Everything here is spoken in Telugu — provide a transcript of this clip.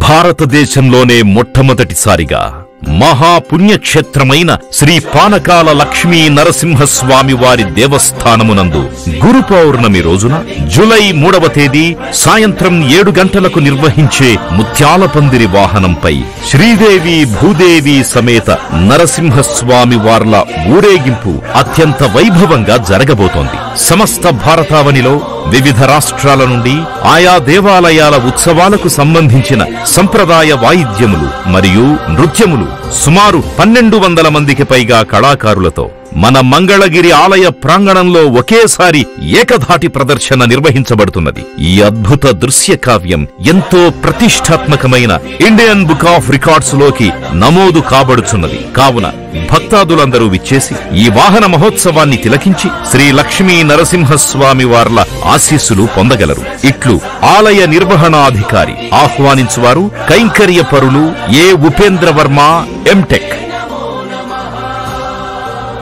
భారతదేశంలోనే మొట్టమొదటిసారిగా మహాపుణ్యక్షేత్రమైన శ్రీ పానకాల లక్ష్మీ నరసింహస్వామి వారి దేవస్థానమునందు గురు పౌర్ణమి రోజున జులై మూడవ తేదీ సాయంత్రం ఏడు గంటలకు నిర్వహించే ముత్యాల పందిరి వాహనంపై శ్రీదేవి భూదేవి సమేత నరసింహస్వామి వార్ల ఊరేగింపు అత్యంత వైభవంగా జరగబోతోంది సమస్త భారతావనిలో వివిధ రాష్ట్రాల నుండి ఆయా దేవాలయాల ఉత్సవాలకు సంబంధించిన సంప్రదాయ వాయిద్యములు మరియు నృత్యములు సుమారు పన్నెండు వందల మందికి పైగా కళాకారులతో మన మంగళగిరి ఆలయ ప్రాంగణంలో ఒకేసారి ఏకధాటి ప్రదర్శన నిర్వహించబడుతున్నది ఈ అద్భుత దృశ్య కావ్యం ఎంతో ప్రతిష్టాత్మకమైన ఇండియన్ బుక్ ఆఫ్ రికార్డ్స్ లోకి నమోదు కాబడుచున్నది కావున భక్తాదులందరూ విచ్చేసి ఈ వాహన మహోత్సవాన్ని తిలకించి శ్రీ లక్ష్మీ నరసింహస్వామి వార్ల ఆశీస్సులు పొందగలరు ఇట్లు ఆలయ నిర్వహణాధికారి ఆహ్వానించువారు కైంకర్య పరులు ఏ ఉపేంద్ర వర్మ ఎంటెక్